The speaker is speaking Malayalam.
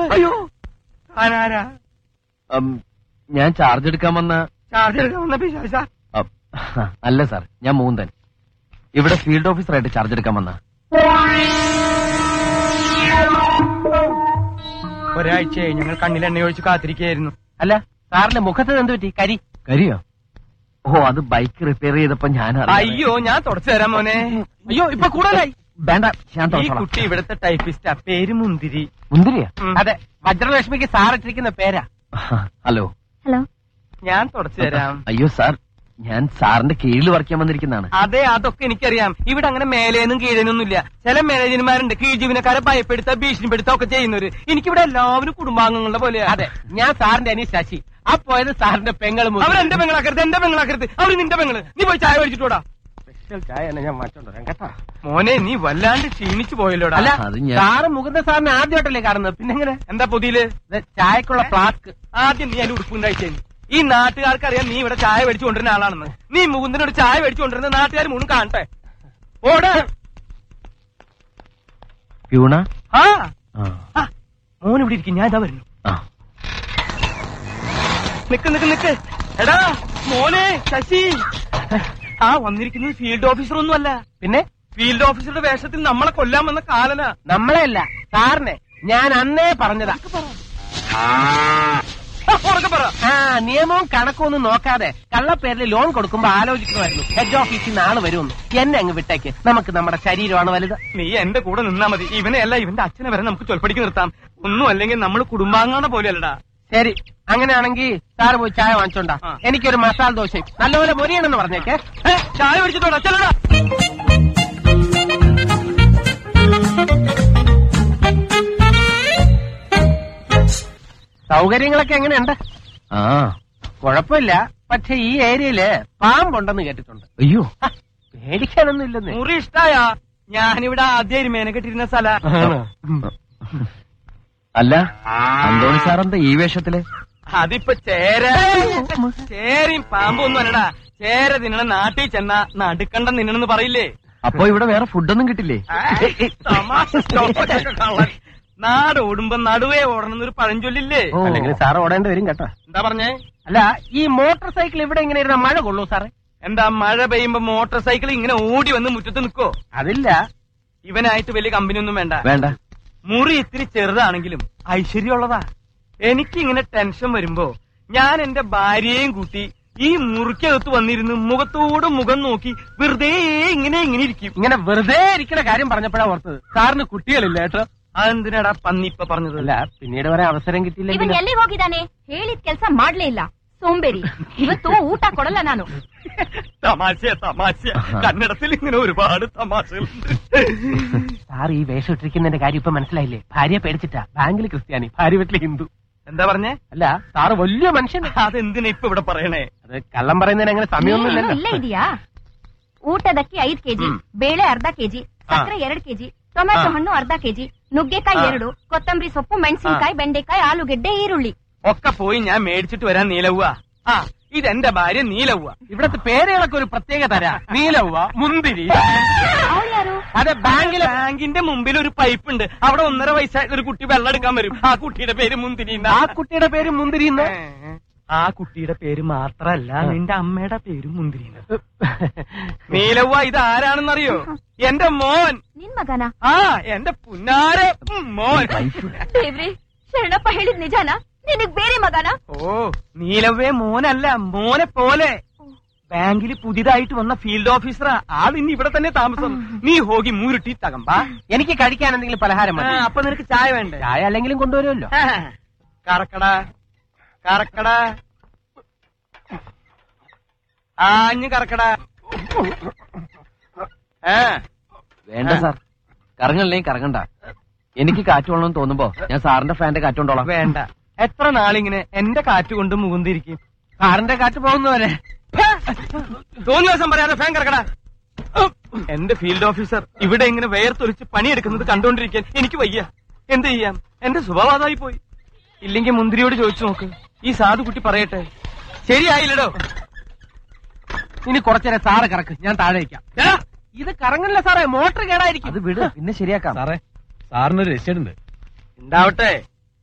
അയ്യോ ആരാരാ ഉം, ഞാൻ ചാർജ് എടുക്കാൻ വന്ന ചാർജ് എടുക്കാൻ വന്ന പിശാച ഉം, അല്ല സാർ ഞാൻ മൂന്തൻ ഇവിടെ ഫീൽഡ് ഓഫീസറായിട്ട് ചാർജ് എടുക്കാൻ വന്ന ഒരാഴ്ചയായി ഞങ്ങൾ കണ്ണിൽ എണ്ണ ഒഴിച്ച് കാത്തിരിക്കുകയായിരുന്നു അല്ല സാറിന്റെ മുഖത്ത് എന്ത് പറ്റി കരി കരിയോ ഓ അത് ബൈക്ക് റിപ്പയർ ചെയ്തപ്പോ ഞാൻ അറിഞ്ഞതാ. അയ്യോ ഞാൻ തുടച്ചു തരാം മോനെ അയ്യോ ഇപ്പൊ കൂടുതലായി വേണ്ട ഞാൻ ഈ തുറച്ചോളാം. കുട്ടി ഇവിടുത്തെ ടൈപ്പിസ്റ്റാ പേര് മുന്തിരി മുന്തിരിയാ ഉം. അതെ വജ്രലക്ഷ്മിക്ക് സാർ ഇട്ടിരിക്കുന്ന പേരാ ഹലോ ഹലോ ഞാൻ തുടച്ചു തരാം അയ്യോ സാർ ഞാൻ സാറിന്റെ കീഴിൽ വർക്ക് ചെയ്യാൻ വന്നിരിക്കുന്നതാണ് അതെ അതൊക്കെ എനിക്കറിയാം ഇവിടെ അങ്ങനെ മേലേന്നും കീഴേനൊന്നും ഇല്ല ചില മാനേജർമാരുണ്ട് കീഴ് ജീവനക്കാരെ ഭയപ്പെടുത്ത ഭീഷണിപ്പെടുത്ത ഒക്കെ ചെയ്യുന്നവര് എനിക്കിവിടെ എല്ലാവരും കുടുംബാംഗങ്ങളുടെ പോലെയാ അതെ ഞാൻ സാറിന്റെ അനി ശശി ആ പോയത് സാറിന്റെ പെങ്ങൾ അവർ എന്റെ പെങ്ങളാക്കരുത് എന്റെ പെങ്ങളാക്കരുത് അവര് നിന്റെ പെങ്ങള് നീ പോയി ചായ മേടിച്ചിട്ടോടാ ചായ ഞാൻ മാറ്റോണ്ടോ കേട്ടോ മോനെ നീ വല്ലാണ്ട് ക്ഷീണിച്ചു പോയല്ലോടാ അല്ല അത് ഞാൻ സാറ് മുകുന്ദ സാറിനെ ആദ്യമായിട്ടല്ലേ കാണുന്നത് പിന്നെ എങ്ങനെ എന്താ പുതിയില് ഇത് ചായക്കുള്ള ഫ്ലാസ്ക് ആദ്യം നീ അതിന്റെ ഉടുപ്പുണ്ടായിട്ടേ ഈ നാട്ടുകാർക്ക് അറിയാം നീ ഇവിടെ ചായ മേടിച്ചു കൊണ്ടിരുന്ന ആളാണെന്ന് നീ മുകുന്ദനോട് ചായ മേടിച്ചു കൊണ്ടിരുന്ന നാട്ടുകാർ മുഴുവൻ കാണട്ടെ ഓട് പ്യൂണ ആ ആ ആ, മോൻ ഇവിടെ ഇരിക്കും ഞാൻ ഇതാ വരുന്നു ആ നിക്ക് നിക്ക് നിക്ക് എടാ മോനെ ശശി ആ വന്നിരിക്കുന്നത് ഫീൽഡ് ഓഫീസർ ഒന്നും അല്ല പിന്നെ ഫീൽഡ് ഓഫീസറുടെ വേഷത്തിൽ നമ്മളെ കൊല്ലാൻ വന്ന കാലന നമ്മളെ അല്ല സാറിനെ ഞാൻ അന്നേ പറഞ്ഞതാ ഉറക്കെ പറ ആ നിയമവും കണക്കും ഒന്നും നോക്കാതെ കള്ളപ്പേരിൽ ലോൺ കൊടുക്കുമ്പോ ആലോചിക്കണമായിരുന്നു ഹെഡ് ഓഫീസിൽ നിന്ന് ആള് വരുമെന്ന് എന്നെ അങ്ങ് വിട്ടേക്ക് നമുക്ക് നമ്മുടെ ശരീരമാണ് വലുത് നീ എന്റെ കൂടെ നിന്നാ മതി ഇവനെ അല്ല ഇവന്റെ അച്ഛനെ വരെ നമുക്ക് ചൊൽപ്പടിക്ക് നിർത്താം ഒന്നും അല്ലെങ്കിൽ നമ്മൾ കുടുംബാംഗാണ പോലെയല്ലടാ ശരി അങ്ങനെയാണെങ്കിൽ സാറ് പോയി ചായ വാങ്ങിച്ചോണ്ടാ ആ. എനിക്കൊരു മസാല ദോശയും നല്ലപോലെ മൊരിയണമെന്ന് പറഞ്ഞേക്കേ ഏ, ചായ മേടിച്ചിട്ടോടാ ചെല്ലടാ സൗകര്യങ്ങളൊക്കെ എങ്ങനെയുണ്ട് ആ കുഴപ്പമില്ല പക്ഷെ ഈ ഏരിയയില് പാമ്പുണ്ടെന്ന് കേട്ടിട്ടുണ്ട് അയ്യോ പേടിക്കാനൊന്നും ഇല്ലെന്നേ മുറി ഇഷ്ടായ ഞാനിവിടെ ആദ്യം മേനക്കെട്ടിരുന്ന സ്ഥല അല്ല അന്തോണി സാറെന്താ ഈ വേഷത്തില് അതിപ്പോ ചേര ചേരയും പാമ്പും ഒന്നും അല്ലടാ ചേര തിന്നണ നാട്ടിൽ ചെന്ന നടുക്കണ്ട നിന്നണെന്ന് പറയില്ലേ അപ്പൊ ഇവിടെ വേറെ ഫുഡൊന്നും കിട്ടില്ലേ തമാശ സ്റ്റോപ്പൊക്കെ കള്ളൻ. നാട് ഓടുമ്പോ നടുവേ ഓടണമെന്നൊരു പഴഞ്ചൊല്ലില്ലേ അല്ലെങ്കിൽ സാർ ഓടേണ്ടി വരും കേട്ടോ എന്താ പറഞ്ഞേ അല്ല ഈ മോട്ടോർ സൈക്കിൾ ഇവിടെ ഇങ്ങനെ ഇരുന്ന മഴ കൊള്ളൂ സാറേ എന്താ മഴ പെയ്യുമ്പോ മോട്ടോർ സൈക്കിൾ ഇങ്ങനെ ഓടി വന്ന് മുറ്റത്ത് നിക്കോ അതില്ല ഇവനായിട്ട് വലിയ കമ്പനി ഒന്നും വേണ്ട വേണ്ട മുറി ഇത്തിരി ചെറുതാണെങ്കിലും ഐശ്വര്യമുള്ളതാ എനിക്ക് ഇങ്ങനെ ടെൻഷൻ വരുമ്പോ ഞാൻ എന്റെ ഭാര്യയെയും കൂട്ടി ഈ മുറിക്കകത്ത് വന്നിരുന്ന് മുഖത്തോട് മുഖം നോക്കി വെറുതെ ഇങ്ങനെ ഇങ്ങനെ ഇരിക്കും ഇങ്ങനെ വെറുതെ ഇരിക്കുന്ന കാര്യം പറഞ്ഞപ്പോഴാ ഓർത്തത് സാറിന് കുട്ടികളില്ല കേട്ടോ അതെന്തിനാടാ പന്നി ഇപ്പൊ പറഞ്ഞത് അല്ല പിന്നീട് വരെ അവസരം ಇವನ್ കിട്ടിയില്ലെങ്കിൽ ಎಲ್ಲಿ ಹೋಗಿದ್ದಾನೆ ಹೇಳಿದ ಕೆಲಸ ಮಾಡ್ಲೇ ಇಲ್ಲ ಸೋಂಬೇರಿ ಇವತ್ತು ಊಟ ಕೊಡಲ್ಲ ನಾನು തമാശ തമാശ കന്നഡത്തിൽ ഇങ്ങനെ ഒരുപാട് തമാശകളുണ്ട് സാർ ഈ വേഷം ഇട്ടിരിക്കുന്നതിന്റെ കാര്യം ഇപ്പൊ മനസ്സിലായില്ലേ ഭാര്യ പേടിച്ചിട്ടാ ബാങ്കിൽ ക്രിസ്ത്യാനി ഭാര്യ വീട്ടിൽ ഹിന്ദു എന്താ പറഞ്ഞേ അല്ല സാറ് വലിയ മനുഷ്യൻ അതെന്തിനാ ഇപ്പൊ ഇവിടെ പറയണേ അത് കള്ളം പറയുന്നതിന് അങ്ങനെ ನೀನು സമയമൊന്നുമില്ലല്ലോ ಇಲ್ಲೇ ಇದೆಯಾ ಊಟದಕ್ಕಿ ಐದ್ ಕೆಜಿ ಹ್ಮ್. ಬೇಳೆ ಅರ್ಧ ಕೆಜಿ ಸಕ್ಕರೆ ಎರಡ್ ಕೆಜಿ ಟೊಮೆಟೊ ಹಾ. ಹಣ್ಣು ಅರ್ಧ ಕೆಜಿ ನುಗ್ಗೆಕಾಯಿ ಹಾ. ಎರಡು ಕೊತ್ತಂಬರಿ ಸೊಪ್ಪು ಮೆಣಸಿನಕಾಯಿ ಬೆಂಡೆಕಾಯಿ ಆಲೂಗೆಡ್ಡೆ ಈರುಳ್ಳಿ ഒക്കെ പോയി ഞാൻ മേടിച്ചിട്ട് വരാൻ നീലവ്വ ആ ഇതെന്റെ ഭാര്യ നീലവ്വ ഇവിടത്തെ പേരുകളൊക്കെ ഒരു പ്രത്യേക തരാ നീലവ്വ മുന്തിരി ಅವಳು ಯಾರು അതെ ബാങ്കിലെ ബാങ്കിന്റെ മുമ്പിൽ ഒരു പൈപ്പ് ഉണ്ട് അവിടെ ഒന്നര വയസ്സായിട്ട് ഒരു കുട്ടി വെള്ളം എടുക്കാൻ വരും ആ കുട്ടിയുടെ പേര് മുന്തിരി ആ കുട്ടിയുടെ പേര് മുന്തിരി എന്ന്. ആ കുട്ടിയുടെ പേര് മാത്രല്ല നിന്റെ അമ്മയുടെ പേര് മുന്തിരി നീലവ്വ ഇത് ആരാണെന്നറിയോ എന്റെ മോൻ ನಿನ್ ಮಗನ ആ എന്റെ പുന്നാരെ മോൻ ದೇವ್ರಿ ಶರಣಪ್ಪ ಹೇಳಿದ್ ನಿಜಾನ ನಿನಗ್ ಬೇರೆ ಮಗನ ഓ നീലവ്വേ മോനല്ല മോനെ പോലെ ബാങ്കിൽ പുതിയതായിട്ട് വന്ന ഫീൽഡ് ഓഫീസറാ ആൾ ഇനി ഇവിടെ തന്നെ താമസം നീ ഹോഗി മൂരുട്ടി തകമ്പാ എനിക്ക് കഴിക്കാൻ എന്തെങ്കിലും പലഹാരം മതി അപ്പൊ നിനക്ക് ചായ വേണ്ടേ ചായ അല്ലെങ്കിലും കൊണ്ടുവരുമല്ലോ കറക്കട കറക്കട ആ ഇഞ്ഞ് കറക്കട ഏ വേണ്ട സാർ കറങ്ങല്ലേ കറങ്ങണ്ട എനിക്ക് കാറ്റ് കൊള്ളണമെന്ന് തോന്നുമ്പോ ഞാൻ സാറിന്റെ ഫാന്റെ കാറ്റ് കൊണ്ടോളാം വേണ്ട എത്ര നാളിങ്ങനെ എന്റെ കാറ്റ് കൊണ്ട് മുകുന്തിരിക്കും സാറിന്റെ കാറ്റ് പോകുന്നവരെ തോന്നിയ ദിവസം പറയാതെ ഫാൻ കറക്കട എന്റെ ഫീൽഡ് ഓഫീസർ ഇവിടെ ഇങ്ങനെ വേർത്തൊലിച്ച് പണിയെടുക്കുന്നത് കണ്ടോണ്ടിരിക്കാൻ എനിക്ക് വയ്യ എന്ത് ചെയ്യാം എന്റെ സ്വഭാവതായി പോയി ഇല്ലെങ്കിൽ മുന്തിരിയോട് ചോദിച്ചു നോക്ക് ഈ സാധു കുട്ടി പറയട്ടെ ശരിയായില്ലടോ ഇനി കുറച്ചേരം സാറ് കറക്ക് ഞാൻ താഴെ വയ്ക്കാം ദാ, ഇത് കറങ്ങണില്ല സാറേ മോട്ടർ കേടായിരിക്കും അത് വിട് പിന്നെ ശരിയാക്കാം സാറേ സാറിനൊരു രക്ഷയുണ്ട് ഉണ്ടാവട്ടെ